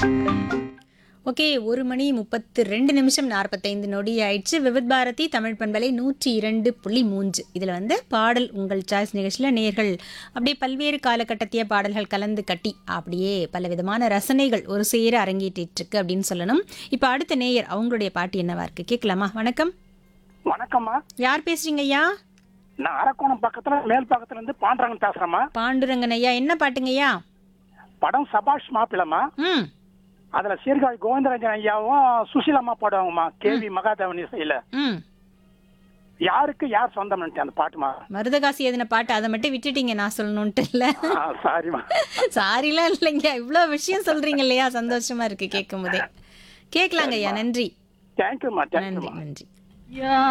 okay ஒரு மணி முப்பத்து ரெண்டு நிமிஷம் நாற்பத்தைந்து நொடி ஆயிடுச்சு விவித் பாரதி தமிழ் பண்பலை நூற்றி இரண்டு புள்ளி மூன்று இதில் வந்து பாடல் உங்கள் சாய்ஸ் நிகழ்ச்சியில் நேர்கள் அப்படியே பல்வேறு காலகட்டத்திய பாடல்கள் கலந்து கட்டி அப்படியே பல விதமான ரசனைகள் ஒரு சேர அரங்கேற்றிட்டு இருக்கு அப்படின்னு சொல்லணும் இப்போ அடுத்த நேயர் அவங்களுடைய பாட்டு என்னவா இருக்கு கேட்கலாமா வணக்கம் வணக்கம்மா யார் பேசுறீங்க ஐயா நான் அரக்கோணம் பக்கத்துல மேல் பக்கத்துல இருந்து பாண்டரங்கன் பேசுறேம்மா பாண்டுரங்கன் ஐயா என்ன பாட்டுங்கய்யா படம் சபாஷ் மாப்பிளம்மா ம் அதுல சீர்காழி கோவிந்தராஜன் ஐயாவும் சுசீலம்மா பாடுவாங்கம்மா கேவி மகாதேவன் இசையில ம் யாருக்கு யார் சொந்தம் அந்த பாட்டுமா மருதகாசி எதுன பாட்டு அதை மட்டும் விட்டுட்டீங்க நான் சொல்லணுன்ட்டு இல்லை ஆ, சாரிம்மா சாரிலாம் இல்லைங்க இவ்வளோ விஷயம் சொல்றீங்க இல்லையா சந்தோஷமா இருக்கு கேட்கும் போதே கேட்கலாங்க ஐயா நன்றி தேங்க்யூம்மா நன்றி தேங்க்யூம்மா நன்றி யா